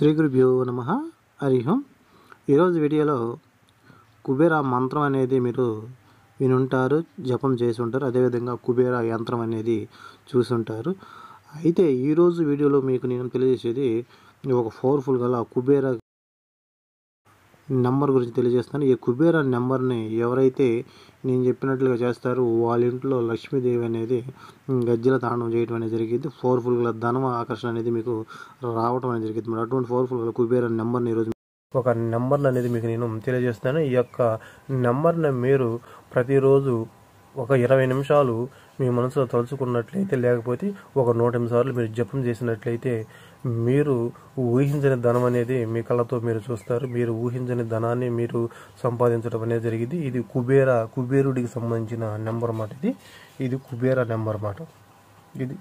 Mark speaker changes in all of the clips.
Speaker 1: శ్రీ గురుభ్యో నమ హరి ఓం ఈరోజు వీడియోలో కుబేర మంత్రం అనేది మీరు వినుంటారు జపం చేసి ఉంటారు అదేవిధంగా కుబేర యంత్రం అనేది చూసుంటారు అయితే ఈరోజు వీడియోలో మీకు నేను తెలియజేసేది ఒక పవర్ఫుల్ గల కుబేర నెంబర్ గురించి తెలియజేస్తాను ఈ కుబేర నెంబర్ని ఎవరైతే నేను చెప్పినట్లుగా చేస్తారో వాళ్ళ ఇంట్లో లక్ష్మీదేవి అనేది గజ్జల తాండవం చేయడం అనేది జరిగింది పవర్ఫుల్ గల ధనం ఆకర్షణ అనేది మీకు రావడం అనేది జరిగింది మరి అటువంటి పవర్ఫుల్ గల కుబేర నెంబర్ని ఈరోజు ఒక నెంబర్ అనేది మీకు నేను తెలియజేస్తాను ఈ యొక్క నెంబర్ని మీరు ప్రతిరోజు ఒక ఇరవై నిమిషాలు మీ మనసులో తలుచుకున్నట్లయితే లేకపోతే ఒక నూట ఎనిమిది సార్లు మీరు జపం చేసినట్లయితే మీరు ఊహించని ధనం అనేది మీ కళ్ళతో మీరు చూస్తారు మీరు ఊహించని ధనాన్ని మీరు సంపాదించడం అనేది జరిగింది ఇది కుబేర కుబేరుడికి సంబంధించిన నెంబర్ అన్నమాట ఇది ఇది కుబేర నెంబర్ అన్నమాట ఇది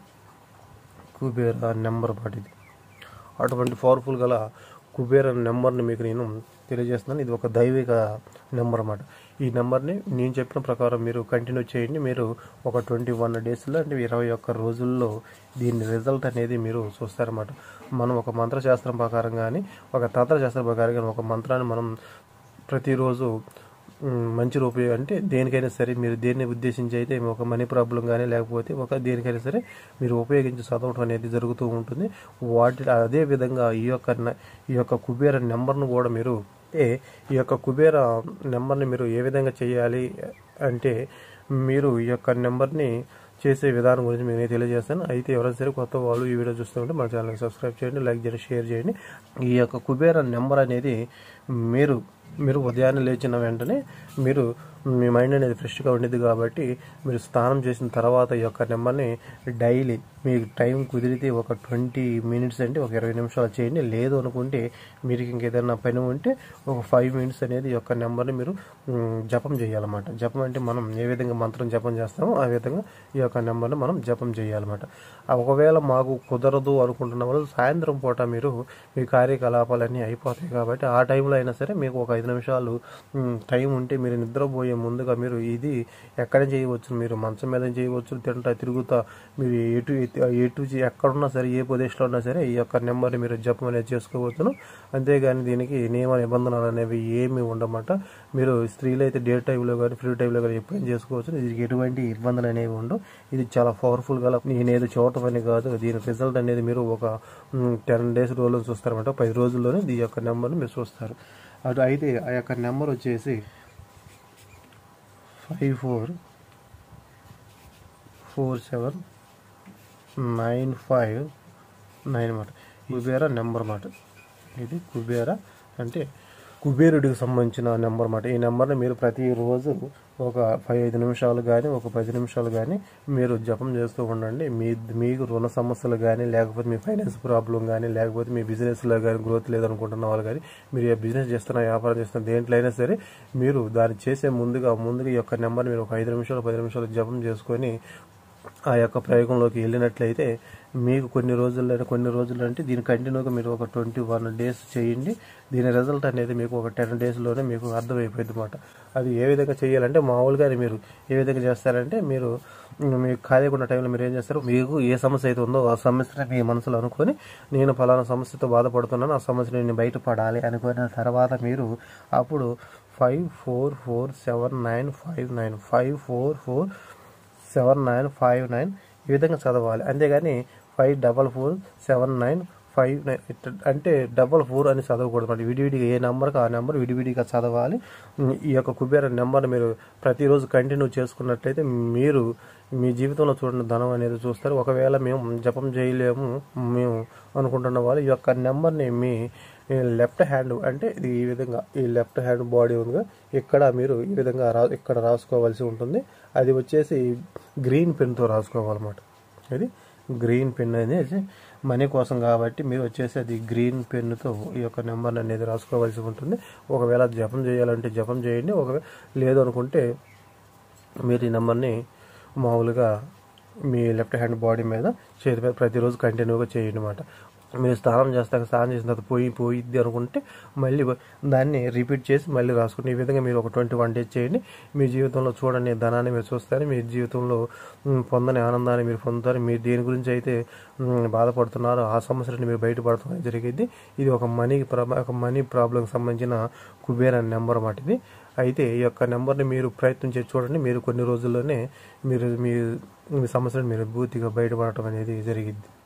Speaker 1: కుబేర నెంబర్ అన్నమాట ఇది అటువంటి పవర్ఫుల్ గల కుబేర నెంబర్ని మీకు నేను తెలియజేస్తున్నాను ఇది ఒక దైవిక నెంబర్ అన్నమాట ఈ నెంబర్ని నేను చెప్పిన ప్రకారం మీరు కంటిన్యూ చేయండి మీరు ఒక ట్వంటీ వన్ డేస్లో అంటే ఇరవై ఒక్క రోజుల్లో దీని రిజల్ట్ అనేది మీరు చూస్తారన్నమాట మనం ఒక మంత్రశాస్త్రం ప్రకారం కానీ ఒక తంత్రశాస్త్రం ప్రకారం కానీ ఒక మంత్రాన్ని మనం ప్రతిరోజు మ్, మంచి రూపాయి అంటే దేనికైనా సరే మీరు దేన్ని ఉద్దేశించి అయితే ఒక మనీ ప్రాబ్లం కానీ లేకపోతే ఒక దేనికైనా సరే మీరు ఉపయోగించి చదవటం అనేది జరుగుతూ ఉంటుంది వాటి అదే విధంగా ఈ యొక్క న- ఈ యొక్క కుబేర నెంబర్ను కూడా మీరు అంటే ఈ యొక్క కుబేర నెంబర్ని మీరు ఏ విధంగా చేయాలి అంటే మీరు ఈ యొక్క నెంబర్ని చేసే విధానం గురించి మీకు నేను తెలియజేస్తాను అయితే ఎవరైనా సరే కొత్త వాళ్ళు ఈ వీడియో చూస్తుంటే మన ఛానల్కి సబ్స్క్రైబ్ చేయండి లైక్ చేయండి షేర్ చేయండి ఈ యొక్క కుబేర నెంబర్ అనేది మీరు మీరు ఉదయాన్నే లేచిన వెంటనే మీరు మీ మైండ్ అనేది ఫ్రెష్గా ఉండేది కాబట్టి మీరు స్నానం చేసిన తర్వాత ఈ యొక్క నెంబర్ని డైలీ మీకు టైం కుదిరితే ఒక ట్వంటీ మినిట్స్ అంటే ఒక ఇరవై నిమిషాలు చేయండి లేదు అనుకుంటే మీరు ఇంకేదైనా పని ఉంటే ఒక ఫైవ్ మినిట్స్ అనేది ఈ యొక్క నెంబర్ని మీరు మ్, జపం చేయాలన్నమాట జపం అంటే మనం ఏ విధంగా మంత్రం జపం చేస్తామో ఆ విధంగా ఈ యొక్క నెంబర్ని మనం జపం చేయాలన్నమాట ఆ ఒకవేళ మాకు కుదరదు అనుకుంటున్న వాళ్ళు సాయంత్రం పూట మీరు మీ కార్యకలాపాలన్నీ అయిపోతాయి కాబట్టి ఆ టైంలో అయినా సరే మీకు ఒక ఐదు నిమిషాలు మ్, టైం ఉంటే మీరు నిద్రపోయే ముందుగా మీరు ఇది ఎక్కడ చేయవచ్చు మీరు మంచం మీద చేయవచ్చు తింటా తిరుగుతా మీరు ఎటు ఎటు చే- ఎక్కడున్నా సరే ఏ ప్రదేశంలో ఉన్నా సరే ఈ యొక్క నెంబర్ని మీరు జపం అనేది చేసుకోవచ్చును అంతేగాని దీనికి నియమ నిబంధనలు అనేవి ఏమీ ఉండమాట మీరు స్త్రీలు అయితే డే టైంలో కానీ ఫ్రీ టైంలో కానీ ఎప్పుడైనా చేసుకోవచ్చు దీనికి ఎటువంటి ఇబ్బందులు అనేవి ఉండవు ఇది చాలా పవర్ఫుల్ గా నేనేదో చూడటం అని కాదు దీని రిజల్ట్ అనేది మీరు ఒక టెన్ డేస్ రోజులు చూస్తారన్నమాట పది రోజుల్లోనే ఈ యొక్క నెంబర్ని మీరు చూస్తారు అటు అయితే ఆ యొక్క నెంబర్ వచ్చేసి five four four seven nine five nine అన్నమాట కుబేర నెంబర్ అన్నమాట ఇది కుబేర అంటే కుబేరుడికి సంబంధించిన నెంబర్ అన్నమాట ఈ నెంబర్ని మీరు ప్రతిరోజు ఒక ఫైవ్ ఐదు నిమిషాలు కానీ ఒక పది నిమిషాలు కానీ మీరు జపం చేస్తూ ఉండండి మీ మీకు రుణ సమస్యలు కానీ లేకపోతే మీ ఫైనాన్స్ ప్రాబ్లం కానీ లేకపోతే మీ బిజినెస్లో కానీ గ్రోత్ లేదనుకుంటున్న వాళ్ళు కానీ మీరు ఏ బిజినెస్ చేస్తున్నా వ్యాపారం చేస్తున్న దేంట్లో అయినా సరే మీరు దాన్ని చేసే ముందుగా ముందుగా ఈ యొక్క నెంబర్ మీరు ఒక ఐదు నిమిషాలు పది నిమిషాలు జపం చేసుకొని ఆ యొక్క ప్రయోగంలోకి వెళ్ళినట్లయితే మీకు కొన్ని రోజుల్లో కొన్ని రోజులు అంటే దీని కంటిన్యూగా మీరు ఒక ట్వంటీ వన్ డేస్ చేయండి దీని రిజల్ట్ అనేది మీకు ఒక టెన్ డేస్లోనే మీకు అర్థమైపోయింది అనమాట అది ఏ విధంగా చేయాలంటే మామూలుగా మీరు ఏ విధంగా చేస్తారంటే మీరు మీకు ఖాళీగా ఉన్న టైంలో మీరు ఏం చేస్తారు మీకు ఏ సమస్య అయితే ఉందో ఆ సమస్యని మీ మనసులో అనుకొని నేను ఫలానా సమస్యతో బాధపడుతున్నాను ఆ సమస్య నేను బయటపడాలి అనుకున్న తర్వాత మీరు అప్పుడు five four four seven nine five nine five four four seven nine five nine ఈ విధంగా చదవాలి అంతేగాని five double four seven nine five nine ఇట్ట- అంటే డబల్ ఫోర్ అని చదవకూడదు అంటే విడివిడిగా ఏ నెంబర్కి ఆ నెంబర్ విడివిడిగా చదవాలి ఉమ్, ఈ యొక్క కుబేర నెంబర్ మీరు ప్రతిరోజు కంటిన్యూ చేసుకున్నట్లయితే మీరు మీ జీవితంలో చూడండి ధనం అనేది చూస్తారు ఒకవేళ మేము జపం చేయలేము మేము అనుకుంటున్న వాళ్ళు ఈ యొక్క నెంబర్ని మీ లెఫ్ట్ హ్యాండ్ అంటే ఇది ఈ విధంగా ఈ లెఫ్ట్ హ్యాండ్ బాడీ ఉందిగా ఇక్కడ మీరు ఈ విధంగా రా ఇక్కడ రాసుకోవాల్సి ఉంటుంది అది వచ్చేసి గ్రీన్ పెన్తో రాసుకోవాలన్నమాట ఇది గ్రీన్ పెన్ అనేది మనీ కోసం కాబట్టి మీరు వచ్చేసి అది గ్రీన్ పెన్నుతో ఈ యొక్క నెంబర్ అనేది రాసుకోవాల్సి ఉంటుంది ఒకవేళ జపం చేయాలంటే జపం చేయండి ఒకవేళ లేదు అనుకుంటే మీరు ఈ నెంబర్ని మామూలుగా మీ లెఫ్ట్ హ్యాండ్ బాడీ మీద చేతి మీద ప్రతిరోజు కంటిన్యూగా చేయండి అనమాట మీరు స్నానం చేస్తాక స్నానం చేసిన తర్వాత పోయి పోయిద్ది అనుకుంటే మళ్ళీ దాన్ని రిపీట్ చేసి మళ్ళీ రాసుకుని ఈ విధంగా మీరు ఒక ట్వంటీ వన్ డేస్ చేయండి మీ జీవితంలో చూడని ధనాన్ని మీరు చూస్తారు మీ జీవితంలో మ్, పొందని ఆనందాన్ని మీరు పొందుతారు మీరు దేని గురించి అయితే మ్, బాధపడుతున్నారో ఆ సమస్య నుండి మీరు బయటపడతాం జరిగింది ఇది ఒక మనీ ఒక మనీ ప్రాబ్లంకి సంబంధించిన కుబేర్ అనే నెంబర్ అన్నమాట ఇది అయితే ఈ యొక్క నెంబర్ని మీరు ప్రయత్నం చేసి చూడండి మీరు కొన్ని రోజుల్లోనే మీరు మీ మీ సమస్యను మీరు పూర్తిగా బయటపడటం అనేది జరిగింది